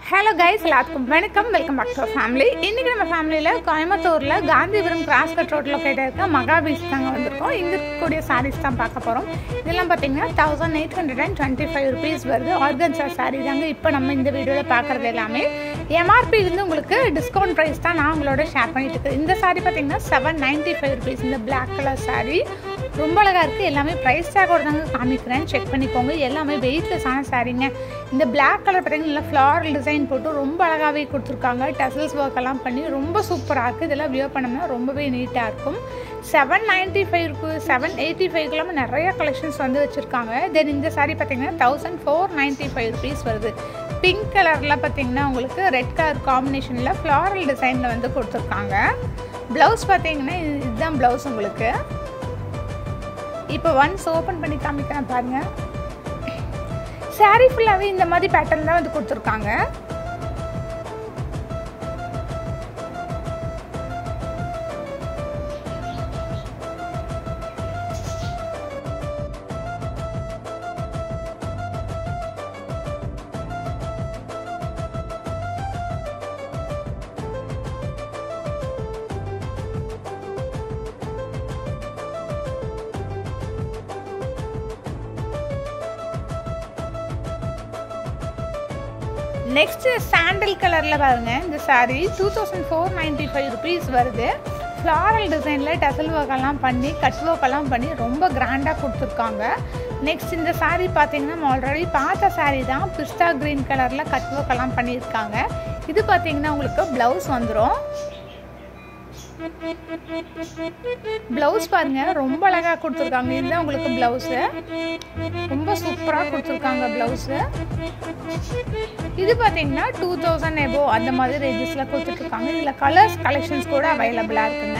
hello guys எல்லாத்துக்கும் வணக்கம் welcome back to family இன்றைக்கி நம்ம ஃபேமிலியில் கோயம்புத்தூரில் காந்திபுரம் கிராஸ் கட் ரோட்டில் லொக்கேட் இருக்க மகா பீச் தாங்க வந்திருக்கோம் இங்கே இருக்கக்கூடிய சாரீஸ் தான் பார்க்க போகிறோம் இதெல்லாம் பார்த்தீங்கன்னா thousand eight hundred and twenty five rupees வருது ஆர்கன்சா சாரீ தாங்க இப்போ நம்ம இந்த வீடியோவில் பார்க்குறது எல்லாமே எம்ஆர்பி இருந்து உங்களுக்கு டிஸ்கவுண்ட் ப்ரைஸ் தான் நான் உங்களோட ஷேர் பண்ணிட்டு இருக்கேன் இந்த சாரீ பார்த்தீங்கன்னா செவன் நைன்ட்டி ஃபைவ் ருபீஸ் இந்த பிளாக் கலர் சாரீ ரொம்ப அழகாக இருக்குது எல்லாமே ப்ரைஸ் டேக்கோட தாங்க காமிக்கிறேன் செக் பண்ணிக்கோங்க எல்லாமே வெயிட்லெஸ்ஸான சாரீங்க இந்த பிளாக் கலர் பார்த்தீங்கன்னா நல்லா ஃப்ளாரல் டிசைன் போட்டு ரொம்ப அழகாகவே கொடுத்துருக்காங்க டசல்ஸ் ஒர்க் எல்லாம் பண்ணி ரொம்ப சூப்பராக இருக்குது இதெல்லாம் வியோ பண்ணோம்னா ரொம்பவே நீட்டாக இருக்கும் செவன் நைன்ட்டி ஃபைவ் இருக்குது செவன் எயிட்டி ஃபைவ்க்கெல்லாம் நிறைய கலெக்ஷன்ஸ் வந்து வச்சுருக்காங்க தென் இந்த சாரீ பார்த்தீங்கன்னா thousand four ninety five rupees வருது பிங்க் கலரில் பார்த்தீங்கன்னா உங்களுக்கு ரெட் கலர் காம்பினேஷனில் ஃப்ளாரல் டிசைனில் வந்து கொடுத்துருக்காங்க ப்ளவுஸ் பார்த்தீங்கன்னா இது- இதுதான் ப்ளவுஸ் உங்களுக்கு இப்போ ஒன்ஸ் ஓப்பன் பண்ணி காமிக்கிறேன் பாருங்க saree ஃபுல்லாகவே இந்த மாதிரி பேட்டர்ன் தான் வந்து கொடுத்துருக்காங்க நெக்ஸ்ட் சாண்டல் கலரில் பாருங்க இந்த saree two thousand four ninety five rupees வருது ஃப்ளாரல் டிசைனில் டசல் ஒர்க்கெல்லாம் பண்ணி கட் ஒர்க்கெல்லாம் பண்ணி ரொம்ப கிராண்டாக கொடுத்துருக்காங்க நெக்ஸ்ட் இந்த saree பார்த்தீங்கன்னா நம்ம ஆல்ரெடி பார்த்த saree தான் பிஸ்தா க்ரீன் கலரில் கட் ஒர்க்கெல்லாம் பண்ணியிருக்காங்க இது பார்த்தீங்கன்னா உங்களுக்கு ப்ளவுஸ் வந்துடும் ப்ளவுஸ் பாருங்க ரொம்ப அழகாக கொடுத்துருக்காங்க இதுதான் உங்களுக்கு ப்ளவுஸு ரொம்ப சூப்பராக கொடுத்துருக்காங்க ப்ளவுஸு இது பார்த்தீங்கன்னா டூ தௌசண்ட் எபோ அந்த மாதிரி ரேஞ்சஸில் கொடுத்துட்ருக்காங்க இதில் கலர்ஸ் கலெக்ஷன்ஸ் கூட அவைலபிளாக இருக்குங்க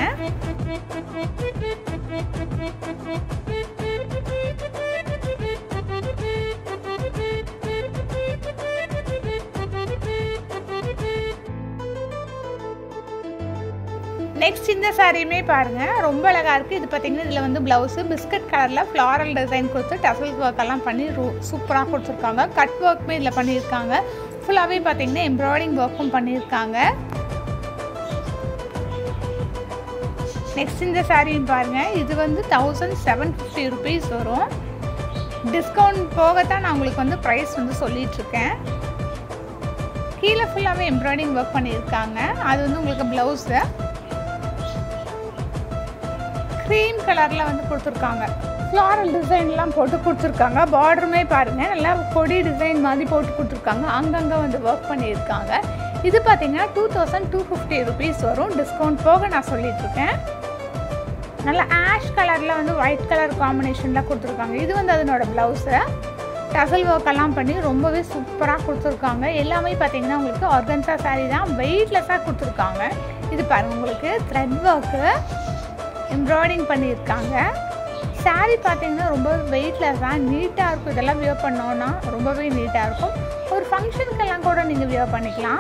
நெக்ஸ்ட் இந்த சாரியுமே பாருங்க ரொம்ப அழகா இருக்கு இது பார்த்தீங்கன்னா இதில் வந்து பிளவுஸு பிஸ்கட் கலரில் ஃப்ளாரல் டிசைன் கொடுத்து டசல்ஸ் ஒர்க் எல்லாம் பண்ணி சூப்பராக கொடுத்துருக்காங்க கட் ஒர்க்குமே இதில் பண்ணியிருக்காங்க ஃபுல்லாகவே பார்த்தீங்கன்னா எம்ப்ராய்டிங் ஒர்க்கும் பண்ணியிருக்காங்க நெக்ஸ்ட் இந்த சாரியும் பாருங்க இது வந்து தௌசண்ட் செவன் ஃபிஃப்டி ருபீஸ் வரும் டிஸ்கவுண்ட் போகத்தான் நான் உங்களுக்கு வந்து ப்ரைஸ் வந்து சொல்லிட்டு இருக்கேன் கீழே ஃபுல்லாகவே எம்ப்ராய்டிங் ஒர்க் பண்ணியிருக்காங்க அது வந்து உங்களுக்கு ப்ளவுஸு க்ரீம் கலரில் வந்து கொடுத்துருக்காங்க ஃப்ளாரல் டிசைன்லாம் போட்டு கொடுத்துருக்காங்க பார்டருமே பாருங்கள் நல்லா கொடி டிசைன் மாதிரி போட்டு கொடுத்துருக்காங்க அங்கங்கே வந்து ஒர்க் பண்ணியிருக்காங்க இது பார்த்தீங்கன்னா two thousand two fifty rupees வரும் டிஸ்கவுண்ட் போக நான் சொல்லிகிட்ருக்கேன் நல்ல ஆஷ் கலரில் வந்து ஒயிட் கலர் காம்பினேஷனில் கொடுத்துருக்காங்க இது வந்து அதனோட ப்ளவுஸு டசல் ஒர்க் எல்லாம் பண்ணி ரொம்பவே சூப்பராக கொடுத்துருக்காங்க எல்லாமே பார்த்தீங்கன்னா உங்களுக்கு ஆர்கன்சா saree தான் வெயிட்லெஸ்ஸாக கொடுத்துருக்காங்க இது பாருங்க உங்களுக்கு த்ரெட் ஒர்க்கு எம்ப்ராய்டிங் பண்ணியிருக்காங்க saree பார்த்தீங்கன்னா ரொம்ப வெயிட்லெஸ்ஸாக நீட்டாக இருக்கும் இதெல்லாம் வியர் பண்ணோன்னா ரொம்பவே நீட்டாக இருக்கும் ஒரு ஃபங்க்ஷனுக்கெல்லாம் கூட நீங்கள் வியர் பண்ணிக்கலாம்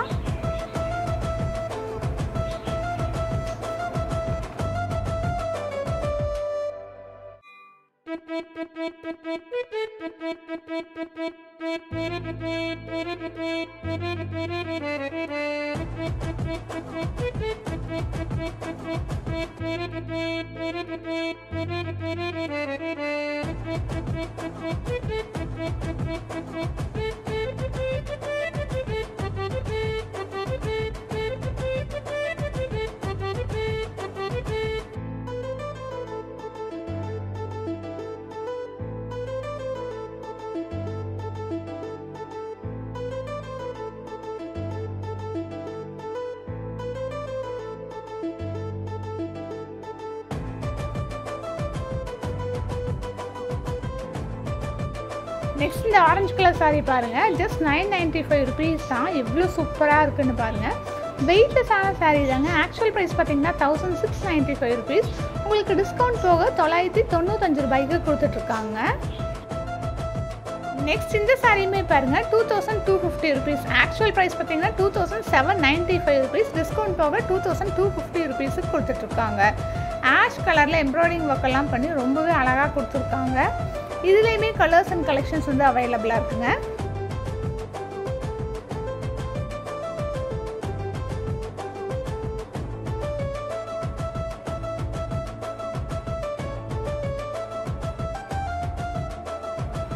நெக்ஸ்ட் இந்த ஆரஞ்சு கலர் saree பாருங்க just nine ninety five rupees தான் எவ்வளோ சூப்பராக இருக்குன்னு பாருங்க வெயிட்லெஸ்ஸான saree தாங்க ஆக்சுவல் ப்ரைஸ் பார்த்தீங்கன்னா thousand six ninety five rupees உங்களுக்கு டிஸ்கவுண்ட் போக தொள்ளாயிரத்தி தொண்ணூத்தஞ்சு ரூபாய்க்கு கொடுத்துட்ருக்காங்க நெக்ஸ்ட் இந்த சாரியுமே பாருங்க two thousand two fifty rupees actual price பார்த்தீங்கன்னா two thousand seven ninety five rupees discount போக டூ தௌசண்ட் டூ ஃபிஃப்டி ருபீஸுக்கு கொடுத்துட்ருக்காங்க ஆஷ் கலரில் எம்ப்ராய்டிங் ஒர்க் எல்லாம் பண்ணி ரொம்பவே அழகாக கொடுத்துருக்காங்க இதுலேயுமே கலர்ஸ் அண்ட் கலெக்ஷன்ஸ் வந்து அவைலபிளாக இருக்குங்க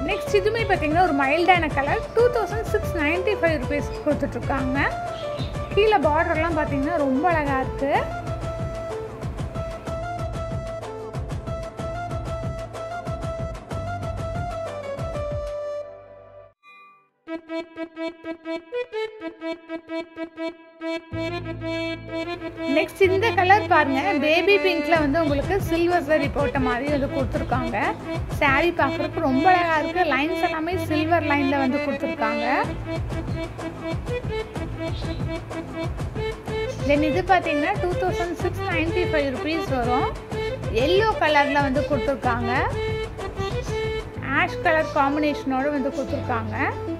நெக்ஸ்ட் இதுவுமே பார்த்தீங்கன்னா ஒரு மைல்டான colour two thousand six ninety five rupees கொடுத்துட்ருக்காங்க கீழே பார்டர்லாம் பார்த்தீங்கன்னா ரொம்ப அழகாக இருக்குது நெக்ஸ்ட் இந்த கலர் பாருங்க பேபி பிங்க்ல வந்து உங்களுக்கு சில்வர் சரி போட்ட மாதிரி வந்து கொடுத்துருக்காங்க சாரீ பார்க்குறதுக்கு ரொம்ப அழகா இருக்கு லைன்ஸ் எல்லாமே சில்வர் லைன்ல வந்து கொடுத்துருக்காங்க தென் இது பார்த்தீங்கன்னா two thousand six ninety five rupees வரும் எல்லோ கலரில் வந்து கொடுத்துருக்காங்க ஆஷ் கலர் காம்பினேஷனோட வந்து கொடுத்துருக்காங்க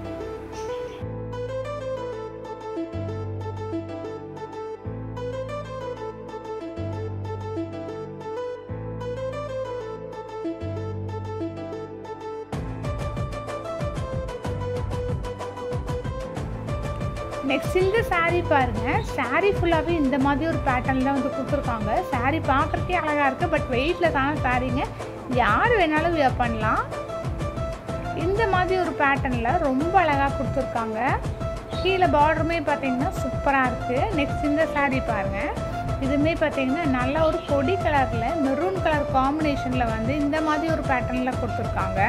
நெக்ஸ்ட் இந்த saree பாருங்க saree ஃபுல்லாகவே இந்த மாதிரி ஒரு பேட்டர்னில் வந்து கொடுத்துருக்காங்க saree பார்க்குறக்கே அழகாக இருக்குது பட் வெயிட்டில் தானே சாரீங்க யார் வேணாலும் வியர் பண்ணலாம் இந்த மாதிரி ஒரு பேட்டர்னில் ரொம்ப அழகாக கொடுத்துருக்காங்க கீழே பார்டருமே பார்த்தீங்கன்னா சூப்பராக இருக்குது நெக்ஸ்ட் இந்த saree பாருங்கள் இதுவுமே பார்த்தீங்கன்னா நல்ல ஒரு பொடி கலரில் மெரூன் கலர் காம்பினேஷனில் வந்து இந்த மாதிரி ஒரு பேட்டர்னில் கொடுத்துருக்காங்க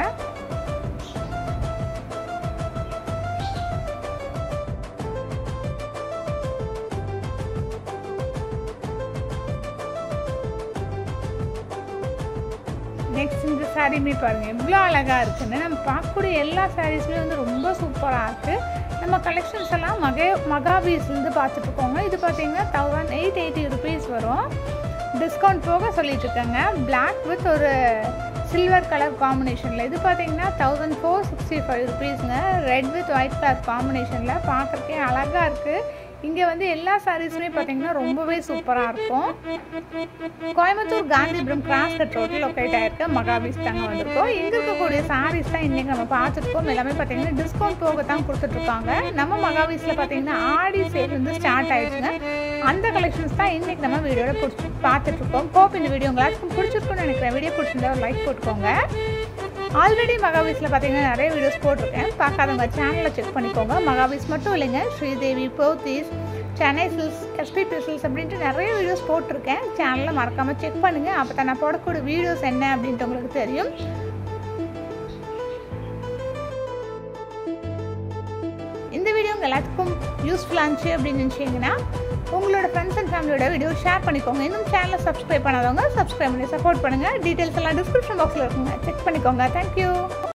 நெக்ஸ்ட் இந்த சாரீமே பாருங்கள் எவ்வளோ அழகாக இருக்குன்னு நம்ம பார்க்கக்கூடிய எல்லா சாரீஸுமே வந்து ரொம்ப சூப்பராக இருக்குது நம்ம கலெக்ஷன்ஸ் எல்லாம் மகே மகாபீஸ்லேருந்து பார்த்துட்ருக்கோங்க இது பார்த்தீங்கன்னா தௌசண்ட் எயிட் எயிட்டி ருபீஸ் வரும் டிஸ்கவுண்ட் போக சொல்லிட்டு இருக்கேங்க பிளாக் வித் ஒரு சில்வர் கலர் காம்பினேஷனில் இது பார்த்தீங்கன்னா தௌசண்ட் ஃபோர் சிக்ஸ்டி ஃபைவ் ருபீஸுங்க ரெட் வித் ஒயிட் கலர் காம்பினேஷனில் பார்க்குறக்கே அழகாக இருக்குது இங்கே வந்து எல்லா சாரீஸுமே பார்த்தீங்கன்னா ரொம்பவே சூப்பராக இருக்கும் கோயம்புத்தூர் காந்திபுரம் கிராஸ் கட் ரோட்டில் லொக்கேட் ஆகிருக்க மகாபீஸ் தாங்க வந்திருக்கோம் இங்கே இருக்கக்கூடிய சாரீஸ் தான் இன்றைக்கி நம்ம பார்த்துருக்கோம் எல்லாமே பார்த்தீங்கன்னா டிஸ்கவுண்ட் போக தான் கொடுத்துட்ருக்காங்க நம்ம மகாபீஸில் பார்த்தீங்கன்னா ஆடி சேல் வந்து ஸ்டார்ட் ஆயிடுச்சுங்க அந்த கலெக்ஷன்ஸ் தான் இன்றைக்கி நம்ம வீடியோவில் பிடிச்சி பார்த்துட்ருக்கோம் ஹோப் இந்த வீடியோ உங்களுக்கு பிடிச்சிருக்குன்னு நினைக்கிறேன் வீடியோ பிடிச்சிருந்தா ஒரு லைக் போட்டுக்கோங்க ஆல்ரெடி மகாபீஸில் பார்த்தீங்கன்னா நிறைய வீடியோஸ் போட்டிருக்கேன் பார்க்காதவங்க சேனலில் செக் பண்ணிக்கோங்க மகாபீஸ் மட்டும் இல்லைங்க Sridevi Pothys Chennai silks SPB silks அப்படின்ட்டு நிறைய வீடியோஸ் போட்டிருக்கேன் சேனலில் மறக்காமல் செக் பண்ணுங்கள் அப்போ தான் நான் போடக்கூடிய வீடியோஸ் என்ன அப்படின்ட்டு உங்களுக்கு தெரியும் இந்த வீடியோ உங்கள் எல்லாத்துக்கும் யூஸ்ஃபுல்லாக இருந்துச்சு அப்படின்னு நினச்சிங்கன்னா உங்களோட ஃப்ரெண்ட்ஸ் அண்ட் ஃபேமிலியோட வீடியோ ஷேர் பண்ணிக்கோங்க இன்னும் சேனலை சப்ஸ்கிரைப் பண்ணாதவங்க சப்ஸ்கிரைப் பண்ணி சப்போர்ட் பண்ணுங்கள் டீட்டெயில்ஸ் எல்லாம் டிஸ்கிரிப்ஷன் பாக்ஸில் இருக்குங்க செக் பண்ணிக்கோங்க தேங்க்யூ